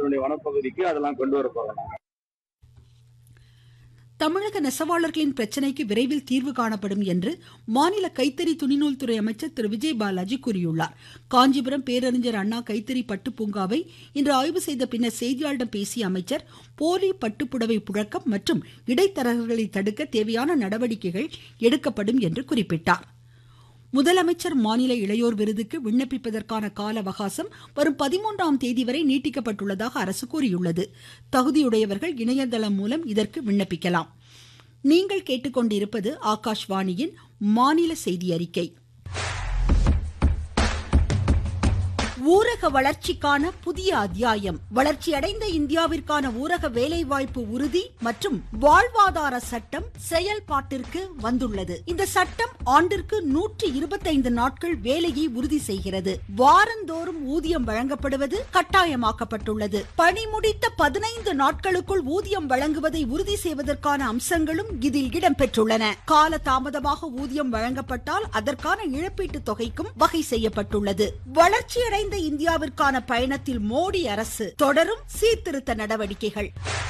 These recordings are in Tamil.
அதனுடைய வனப்பகுதிக்கு அதெல்லாம் கொண்டு வர போறோம் தமிழக நெசவாளர்களின் பிரச்சினைக்கு விரைவில் தீர்வு காணப்படும் என்று மாநில கைத்தறி துணிநூல் துறை அமைச்சர் திரு விஜய் பாலாஜி கூறியுள்ளார் காஞ்சிபுரம் பேரறிஞர் அண்ணா கைத்தறி பட்டு பூங்காவை இன்று ஆய்வு செய்த பின்னர் செய்தியாளர்களிடம் பேசிய அமைச்சர் போலி பட்டுப்புடவை புழக்கம் மற்றும் இடைத்தரகர்களை தடுக்க தேவையான நடவடிக்கைகள் எடுக்கப்படும் என்று குறிப்பிட்டார் முதலமைச்சர் மாநில இளையோர் விருதுக்கு விண்ணப்பிப்பதற்கான கால அவகாசம் வரும் பதிமூன்றாம் தேதி வரை நீட்டிக்கப்பட்டுள்ளதாக அரசு கூறியுள்ளது தகுதியுடையவர்கள் இணையதளம் மூலம் இதற்கு விண்ணப்பிக்கலாம் நீங்கள் கேட்டுக்கொண்டிருப்பது ஆகாஷ்வாணியின் மாநில செய்தி அறிக்கை ஊரக வளர்ச்சிக்கான புதிய அத்தியாயம் வளர்ச்சியடைந்த இந்தியாவிற்கான ஊரக வேலைவாய்ப்பு உறுதி மற்றும் வாழ்வாதார சட்டம் செயல்பாட்டிற்கு வந்துள்ளது இந்த சட்டம் ஆண்டிற்கு நூற்றி இருபத்தைந்து நாட்கள் வேலையை உறுதி செய்கிறது வாரந்தோறும் ஊதியம் வழங்கப்படுவது கட்டாயமாக்கப்பட்டுள்ளது பணி முடித்த பதினைந்து நாட்களுக்குள் ஊதியம் வழங்குவதை உறுதி செய்வதற்கான அம்சங்களும் இதில் இடம்பெற்றுள்ளன கால தாமதமாக ஊதியம் வழங்கப்பட்டால் அதற்கான இழப்பீட்டு தொகைக்கும் வகை செய்யப்பட்டுள்ளது வளர்ச்சியடைந்த வளர்ந்த இந்தியாவிற்கான பயணத்தில் மோடி அரசு தொடரும் சீர்திருத்த நடவடிக்கைகள்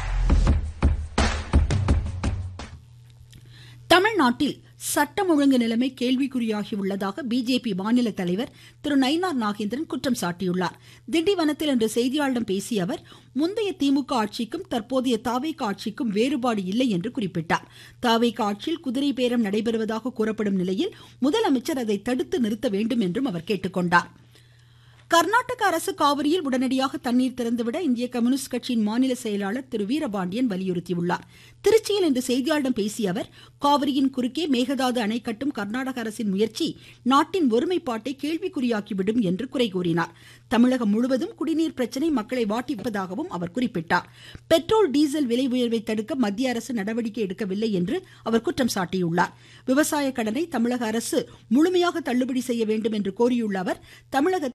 தமிழ்நாட்டில் சட்டம் ஒழுங்கு நிலைமை கேள்விக்குறியாகியுள்ளதாக பிஜேபி மாநில தலைவர் திரு நயினார் நாகேந்திரன் குற்றம் சாட்டியுள்ளார் திண்டிவனத்தில் இன்று செய்தியாளர்களிடம் பேசிய அவர் முந்தைய திமுக ஆட்சிக்கும் தற்போதைய தாவேக ஆட்சிக்கும் வேறுபாடு இல்லை என்று குறிப்பிட்டார் தாவேக ஆட்சியில் குதிரை பேரம் நடைபெறுவதாக கூறப்படும் நிலையில் முதலமைச்சர் அதை தடுத்து நிறுத்த வேண்டும் என்றும் அவர் கேட்டுக்கொண்டார் கர்நாடக அரசு காவிரியில் உடனடியாக தண்ணீர் திறந்துவிட இந்திய கம்யூனிஸ்ட் கட்சியின் மாநில செயலாளர் திரு வீரபாண்டியன் வலியுறுத்தியுள்ளார் திருச்சியில் இன்று செய்தியாளர்களிடம் பேசிய அவர் காவிரியின் குறுக்கே மேகதாது அணை கட்டும் கர்நாடக அரசின் முயற்சி நாட்டின் ஒருமைப்பாட்டை கேள்விக்குறியாக்கிவிடும் என்று குறை கூறினார் தமிழகம் முழுவதும் குடிநீர் பிரச்சினை மக்களை வாட்டிப்பதாகவும் அவர் குறிப்பிட்டார் பெட்ரோல் டீசல் விலை உயர்வை தடுக்க மத்திய அரசு நடவடிக்கை எடுக்கவில்லை என்று அவர் குற்றம் சாட்டியுள்ளார் விவசாய கடனை தமிழக அரசு முழுமையாக தள்ளுபடி செய்ய வேண்டும் என்று கோரியுள்ள அவர் தமிழக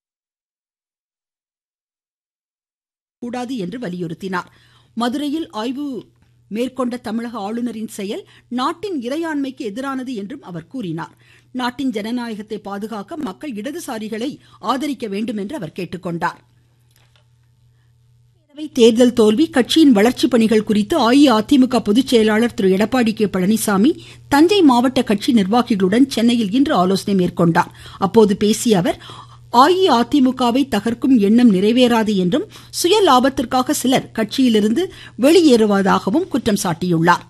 கூடாது என்று வலியுறுத்தினார் மதுரையில் ஆய்வு மேற்கொண்ட தமிழக ஆளுநரின் செயல் நாட்டின் இறையாண்மைக்கு எதிரானது என்றும் அவர் கூறினார் நாட்டின் ஜனநாயகத்தை பாதுகாக்க மக்கள் இடதுசாரிகளை ஆதரிக்க வேண்டும் என்று அவர் கேட்டுக்கொண்டார் தேர்தல் தோல்வி கட்சியின் வளர்ச்சி பணிகள் குறித்து அஇஅதிமுக பொதுச் செயலாளர் திரு எடப்பாடி கே பழனிசாமி தஞ்சை மாவட்ட கட்சி நிர்வாகிகளுடன் சென்னையில் இன்று ஆலோசனை மேற்கொண்டார் அப்போது பேசிய அவர் அஇஅதிமுகவை தகர்க்கும் எண்ணம் நிறைவேறாது என்றும் சுய லாபத்திற்காக சிலர் கட்சியிலிருந்து வெளியேறுவதாகவும் குற்றம் சாட்டியுள்ளார்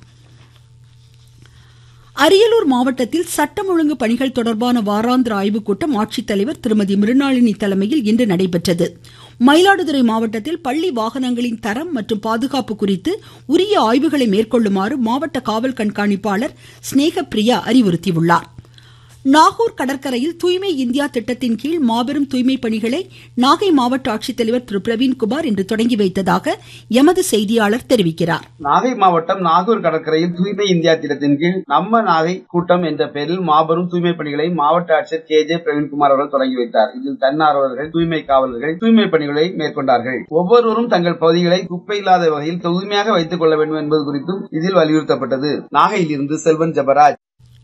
அரியலூர் மாவட்டத்தில் சட்டம் ஒழுங்கு பணிகள் தொடர்பான வாராந்திர ஆய்வுக் கூட்டம் ஆட்சித்தலைவர் திருமதி மிருணாளினி தலைமையில் இன்று நடைபெற்றது மயிலாடுதுறை மாவட்டத்தில் பள்ளி வாகனங்களின் தரம் மற்றும் பாதுகாப்பு குறித்து உரிய ஆய்வுகளை மேற்கொள்ளுமாறு மாவட்ட காவல் கண்காணிப்பாளர் ஸ்னேகப்பிரியா அறிவுறுத்தியுள்ளார் நாகூர் கடற்கரையில் தூய்மை இந்தியா திட்டத்தின் கீழ் மாபெரும் தூய்மை பணிகளை நாகை மாவட்ட ஆட்சித்தலைவர் திரு பிரவீன்குமார் இன்று தொடங்கி வைத்ததாக எமது செய்தியாளர் தெரிவிக்கிறார் நாகை மாவட்டம் நாகூர் கடற்கரையில் தூய்மை இந்தியா திட்டத்தின் கீழ் நம்ம நாகை கூட்டம் என்ற பெயரில் மாபெரும் தூய்மை பணிகளை மாவட்ட ஆட்சியர் கே ஜே பிரவீன்குமார் அவர்கள் தொடங்கி வைத்தார் இதில் தன்னார்வலர்கள் தூய்மை காவலர்கள் தூய்மை பணிகளை மேற்கொண்டார்கள் ஒவ்வொருவரும் தங்கள் பகுதிகளை குப்பை இல்லாத வகையில் தூய்மையாக வைத்துக் கொள்ள வேண்டும் என்பது குறித்தும் இதில் வலியுறுத்தப்பட்டது நாகையில் இருந்து செல்வன் ஜபராஜ்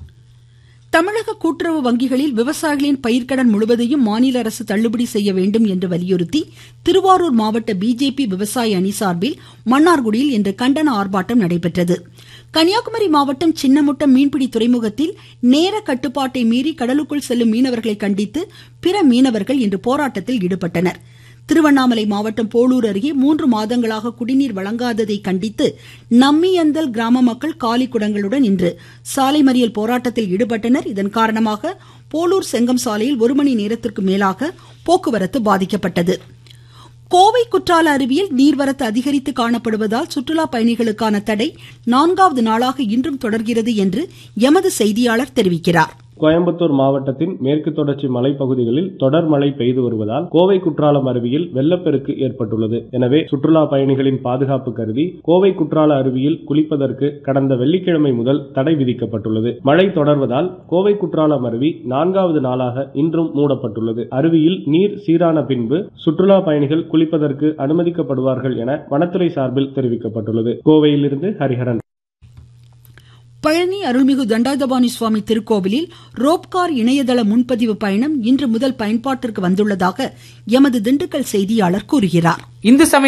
தமிழக கூட்டுறவு வங்கிகளில் விவசாயிகளின் பயிர்க்கடன் முழுவதையும் மாநில அரசு தள்ளுபடி செய்ய வேண்டும் என்று வலியுறுத்தி திருவாரூர் மாவட்ட பிஜேபி விவசாய அணி சார்பில் மன்னார்குடியில் இன்று கண்டன ஆர்ப்பாட்டம் நடைபெற்றது கன்னியாகுமரி மாவட்டம் சின்னமுட்டம் மீன்பிடி துறைமுகத்தில் நேர கட்டுப்பாட்டை மீறி கடலுக்குள் செல்லும் மீனவர்களை கண்டித்து பிற மீனவர்கள் இன்று போராட்டத்தில் ஈடுபட்டனர் திருவண்ணாமலை மாவட்டம் போலூர் அருகே மூன்று மாதங்களாக குடிநீர் வழங்காததை கண்டித்து நம்மியந்தல் கிராம மக்கள் காலி குடங்களுடன் இன்று சாலை மறியல் போராட்டத்தில் ஈடுபட்டனர் இதன் காரணமாக போலூர் செங்கம் சாலையில் ஒரு மணி நேரத்திற்கு மேலாக போக்குவரத்து பாதிக்கப்பட்டது கோவை குற்றால அருவியில் நீர்வரத்து அதிகரித்து காணப்படுவதால் சுற்றுலா பயணிகளுக்கான தடை நான்காவது நாளாக இன்றும் தொடர்கிறது என்று எமது செய்தியாளர் தெரிவிக்கிறார் கோயம்புத்தூர் மாவட்டத்தின் மேற்கு தொடர்ச்சி மலைப்பகுதிகளில் தொடர் மழை பெய்து வருவதால் கோவை குற்றாலம் அருவியில் வெள்ளப்பெருக்கு ஏற்பட்டுள்ளது எனவே சுற்றுலா பயணிகளின் பாதுகாப்பு கருதி கோவை குற்றால அருவியில் குளிப்பதற்கு கடந்த வெள்ளிக்கிழமை முதல் தடை விதிக்கப்பட்டுள்ளது மழை தொடர்வதால் கோவை குற்றாலம் அருவி நான்காவது நாளாக இன்றும் மூடப்பட்டுள்ளது அருவியில் நீர் சீரான பின்பு சுற்றுலா பயணிகள் குளிப்பதற்கு அனுமதிக்கப்படுவார்கள் என வனத்துறை சார்பில் தெரிவிக்கப்பட்டுள்ளது கோவையிலிருந்து ஹரிஹரன் பழனி அருள்மிகு தண்டாயுதபாணி சுவாமி திருக்கோவிலில் ரோப்கார் இணையதள முன்பதிவு பயணம் இன்று முதல் பயன்பாட்டிற்கு வந்துள்ளதாக எமது திண்டுக்கல் செய்தியாளர் கூறுகிறார் இந்து சமய